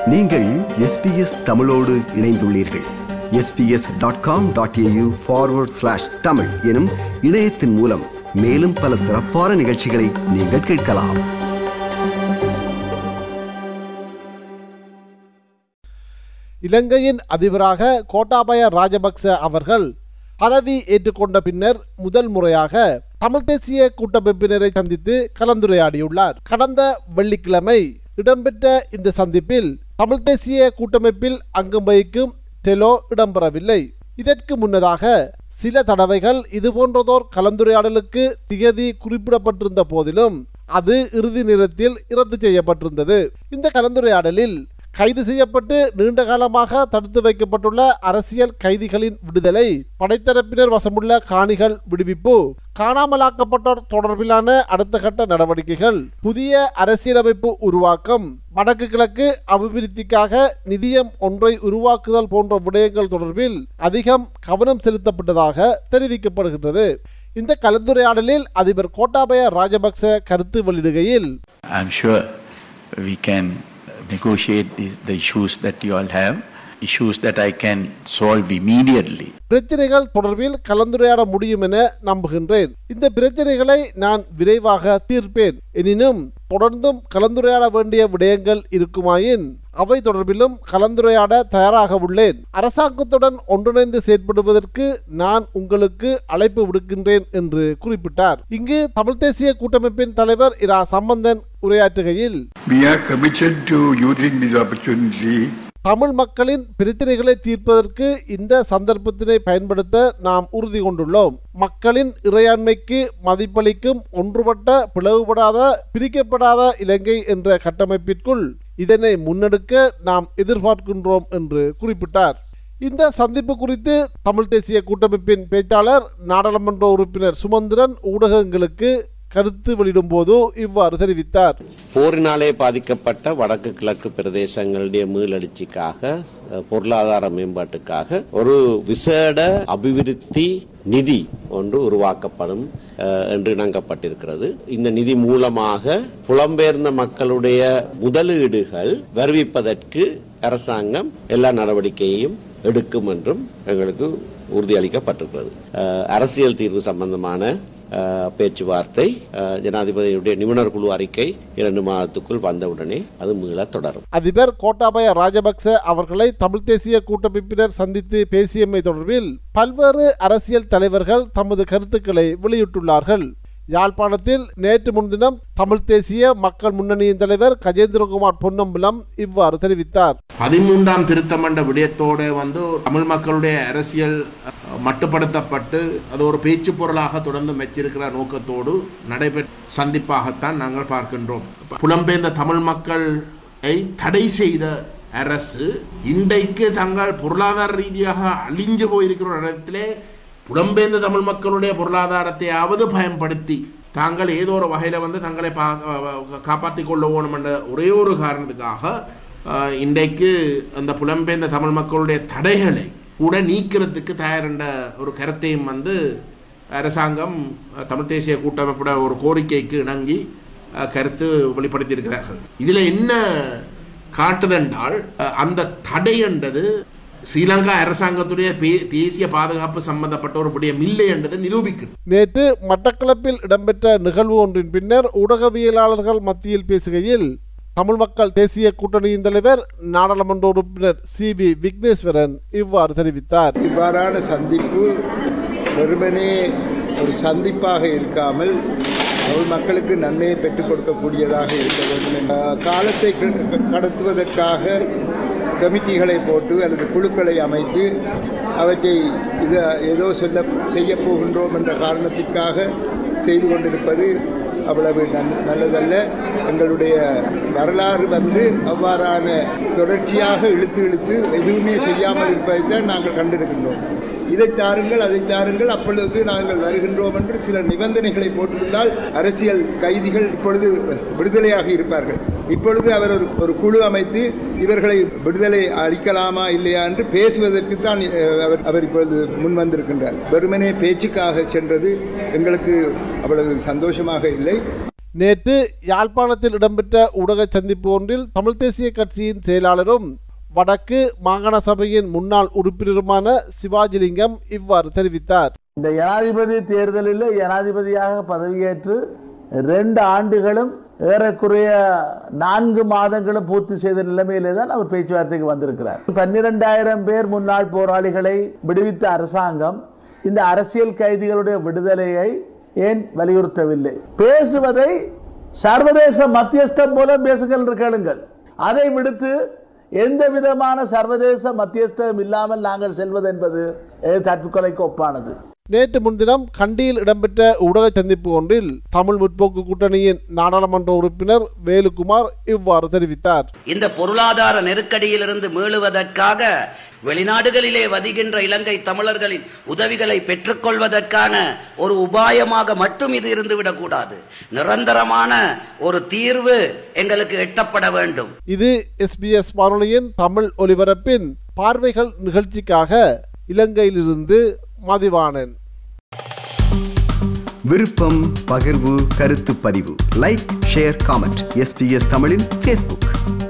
நீங்கள் எஸ்பிஎஸ் தமிழோடு இணைந்துள்ளீர்கள் SBS dot com dot AU forward slash Tamil எனும் இணையத்தின் மூலம் மேலும் பல சிறப்பான நிகழ்ச்சிகளை நீங்கள் கேட்கலாம் இலங்கையின் அதிபராக கோட்டாபய ராஜபக்ச அவர்கள் பதவி ஏற்றுக்கொண்ட பின்னர் முதல் முறையாக தமிழ் தேசிய கூட்டமைப்பினரை சந்தித்து கலந்துரையாடியுள்ளார் கடந்த வெள்ளிக்கிழமை இடம்பெற்ற இந்த சந்திப்பில் தமிழ் தேசிய கூட்டமைப்பில் அங்கம் வகிக்கும் டெலோ இடம்பெறவில்லை இதற்கு முன்னதாக சில தடவைகள் இதுபோன்றதோர் கலந்துரையாடலுக்கு திகதி குறிப்பிடப்பட்டிருந்த போதிலும் அது இறுதி நேரத்தில் ரத்து செய்யப்பட்டிருந்தது இந்த கலந்துரையாடலில் கைது செய்யப்பட்டு நீண்ட காலமாக தடுத்து வைக்கப்பட்டுள்ள அரசியல் கைதிகளின் விடுதலை படைத்தரப்பினர் வசமுள்ள காணிகள் விடுவிப்பு காணாமலாக்கப்பட்டோர் தொடர்பிலான அடுத்த கட்ட நடவடிக்கைகள் புதிய அரசியலமைப்பு உருவாக்கம் வடக்கு கிழக்கு அபிவிருத்திக்காக நிதியம் ஒன்றை உருவாக்குதல் போன்ற விடயங்கள் தொடர்பில் அதிகம் கவனம் செலுத்தப்பட்டதாக தெரிவிக்கப்படுகின்றது இந்த கலந்துரையாடலில் அதிபர் கோட்டாபய ராஜபக்ச கருத்து வெளியிடுகையில் I'm sure we can negotiate these, the issues that you all have, issues that I can solve immediately. பிரச்சனைகள் தொடர்பில் கலந்துரையாட முடியும் என நம்புகின்றேன் இந்த பிரச்சனைகளை நான் விரைவாக தீர்ப்பேன் எனினும் தொடர்ந்தும் கலந்துரையாட வேண்டிய விடயங்கள் இருக்குமாயின் அவை தொடர்பிலும் கலந்துரையாட தயாராக உள்ளேன் அரசாங்கத்துடன் ஒன்றிணைந்து செயற்படுவதற்கு நான் உங்களுக்கு அழைப்பு விடுக்கின்றேன் என்று குறிப்பிட்டார் இங்கு தமிழ் தேசிய கூட்டமைப்பின் தலைவர் இரா சம்பந்தன் உரையாற்றுகையில் We are committed to using this opportunity Tamil மக்களின் பிரச்சனைகளை தீர்ப்பதற்கு இந்த சந்தர்ப்பத்தினை பயன்படுத்த நாம் உறுதி கொண்டுள்ளோம் மக்களின் இறையாண்மைக்கு மதிப்பளிக்கும் ஒன்றுபட்ட பிளவுபடாத பிரிக்கப்படாத இலங்கை என்ற கட்டமைப்பிற்குள் இதனை முன்னெடுக்க நாம் எதிர்பார்க்கின்றோம் என்று குறிப்பிட்டார் இந்த சந்திப்பு குறித்து தமிழ் தேசிய கூட்டமைப்பின் பேச்சாளர் நாடாளுமன்ற உறுப்பினர் சுமந்திரன் ஊடகங்களுக்கு கருத்து வெளியிடும் போது இவ்வாறு தெரிவித்தார் போரினாலே பாதிக்கப்பட்ட வடக்கு கிழக்கு பிரதேசங்களுடைய மீளெழுச்சிக்காக அஹ், பொருளாதார மேம்பாட்டுக்காக ஒரு விசேட அபிவிருத்தி நிதி ஒன்று உருவாக்கப்படும் அஹ், என்று இணங்கப்பட்டிருக்கிறது இந்த நிதி மூலமாக புலம்பெயர்ந்த மக்களுடைய முதலீடுகள் வருவிப்பதற்கு அரசாங்கம் எல்லா நடவடிக்கையையும் எடுக்கும் என்றும் எங்களுக்கு உறுதியளிக்கப்பட்டிருக்கிறது அஹ், அரசியல் தீர்வு சம்பந்தமான அஹ், பேச்சுவார்த்தை அஹ், ஜனாதிபதியுடைய நிபுணர் குழு அறிக்கை இரண்டு மாதத்துக்குள் வந்தவுடனே அது மீள தொடரும் அதிபர் கோட்டாபய ராஜபக்ச அவர்களை தமிழ் தேசிய கூட்டமைப்பினர் சந்தித்து பேசியமை தொடர்பில் பல்வேறு அரசியல் தலைவர்கள் தமது கருத்துக்களை வெளியிட்டுள்ளார்கள் யாழ்ப்பாணத்தில் நேற்று முன்தினம் தமிழ் தேசிய மக்கள் முன்னணியின் தலைவர் கஜேந்திரகுமார் பொன்னம்பலம் இவ்வாறு தெரிவித்தார் பதிமூன்றாம் திருத்தம் என்ற விடயத்தோடு வந்து தமிழ் மக்களுடைய அரசியல் அஹ், மட்டுப்படுத்தப்பட்டு அது ஒரு பேச்சு பொருளாக தொடர்ந்து மெச்சிருக்கிற நோக்கத்தோடு நடைபெற்ற சந்திப்பாகத்தான் நாங்கள் பார்க்கின்றோம் புலம்பெயர்ந்த தமிழ் மக்களை தடை செய்த அரசு இன்றைக்கு தங்கள் பொருளாதார ரீதியாக அழிஞ்சு போயிருக்கிற ஒரு இடத்திலே புலம்பெயர்ந்த தமிழ் மக்களுடைய பொருளாதாரத்தையாவது பயன்படுத்தி தாங்கள் ஏதோ ஒரு வகையில் வந்து தங்களை பா காப்பாற்றிக் கொள்ள வேணும் என்ற ஒரே ஒரு காரணத்துக்காக ஆஹ், இன்றைக்கு அந்த புலம்பெயர்ந்த தமிழ் மக்களுடைய தடைகளை கூட நீக்கிறதுக்கு தயார் என்ற ஒரு கருத்தையும் வந்து அரசாங்கம் அஹ், தமிழ் தேசிய கூட்டமைப்புட ஒரு கோரிக்கைக்கு இணங்கி அஹ், கருத்து வெளிப்படுத்தியிருக்கிறார்கள் இதில் என்ன காட்டுதென்றால் அஹ், அந்த தடை என்றது ஸ்ரீலங்கா அரசாங்கத்துடைய பே- தேசிய பாதுகாப்பு சம்பந்தப்பட்ட ஒரு விடயம் இல்லை என்றதை நிரூபிக்கிறது நேற்று மட்டக்களப்பில் இடம்பெற்ற நிகழ்வு ஒன்றின் பின்னர் ஊடகவியலாளர்கள் மத்தியில் பேசுகையில் தமிழ் மக்கள் தேசிய கூட்டணியின் தலைவர் நாடாளுமன்ற உறுப்பினர் சி பி விக்னேஸ்வரன் இவ்வாறு தெரிவித்தார் இவ்வாறான சந்திப்பு வெறுமனே ஒரு சந்திப்பாக இருக்காமல் தமிழ் மக்களுக்கு நன்மையை பெற்றுக் கொடுக்கக்கூடியதாக இருக்க வேண்டும் என்ற காலத்தை க- கடத்துவதற்காக கமிட்டிகளை போட்டு அல்லது குழுக்களை அமைத்து அவற்றை இது ஏதோ சொல்ல செய்ய போகின்றோம் என்ற காரணத்திற்காக செய்து கொண்டிருப்பது அவ்வளவு நன்- நல்லதல்ல எங்களுடைய வரலாறு வந்து அவ்வாறான தொடர்ச்சியாக இழுத்து இழுத்து எதுவுமே செய்யாமல் இருப்பதைத்தான் நாங்கள் கண்டிருக்கின்றோம் இதை தாருங்கள் அதை தாருங்கள் அப்பொழுது நாங்கள் வருகின்றோம் என்று சில நிபந்தனைகளை போட்டிருந்தால் அரசியல் கைதிகள் இப்பொழுது விடுதலையாகி இருப்பார்கள் இப்பொழுது அவர் ஒரு ஒரு குழு அமைத்து இவர்களை விடுதலை அளிக்கலாமா இல்லையா என்று பேசுவதற்குத்தான் அஹ், அவர் அவர் இப்பொழுது முன் வந்திருக்கின்றார் வெறுமனே பேச்சுக்காக சென்றது எங்களுக்கு அவ்வளவு சந்தோஷமாக இல்லை நேற்று யாழ்ப்பாணத்தில் இடம்பெற்ற ஊடக சந்திப்பு ஒன்றில் தமிழ் தேசிய கட்சியின் செயலாளரும் வடக்கு மாகாண சபையின் முன்னாள் உறுப்பினருமான சிவாஜிலிங்கம் இவ்வாறு தெரிவித்தார் இந்த ஜனாதிபதி தேர்தலில் ஜனாதிபதியாக பதவியேற்று ரெண்டு ஆண்டுகளும் ஏறக்குறைய நான்கு மாதங்களும் பூர்த்தி செய்த நிலைமையிலே தான் அவர் பேச்சுவார்த்தைக்கு வந்திருக்கிறார் பன்னிரெண்டாயிரம் பேர் முன்னாள் போராளிகளை விடுவித்த அரசாங்கம் இந்த அரசியல் கைதிகளுடைய விடுதலையை ஏன் வலியுறுத்தவில்லை பேசுவதை சர்வதேச மத்தியஸ்தம் மூலம் பேசுங்கள் என்று கேளுங்கள் அதை விடுத்து எந்த விதமான சர்வதேச மத்தியஸ்தம் இல்லாமல் நாங்கள் செல்வது என்பது eh, தற்கொலைக்கு ஒப்பானது நேற்று முன்தினம் கண்டியில் இடம்பெற்ற ஊடக சந்திப்பு ஒன்றில் தமிழ் முற்போக்கு கூட்டணியின் நாடாளுமன்ற உறுப்பினர் வேலுக்குமார் இவ்வாறு தெரிவித்தார் இந்த பொருளாதார நெருக்கடியிலிருந்து மீளுவதற்காக வெளிநாடுகளிலே வதிகின்ற இலங்கை தமிழர்களின் உதவிகளை பெற்றுக்கொள்வதற்கான ஒரு உபாயமாக மட்டும் இது இருந்துவிடக்கூடாது நிரந்தரமான ஒரு தீர்வு எங்களுக்கு எட்டப்பட வேண்டும் இது எஸ்பிஎஸ் வானொலியின் தமிழ் ஒலிபரப்பின் பார்வைகள் நிகழ்ச்சிக்காக இலங்கையிலிருந்து மதிவாணன் விருப்பம் பகிர்வு கருத்து பதிவு லைக் ஷேர் காமெண்ட் எஸ்பிஎஸ் தமிழின் ஃபேஸ்புக்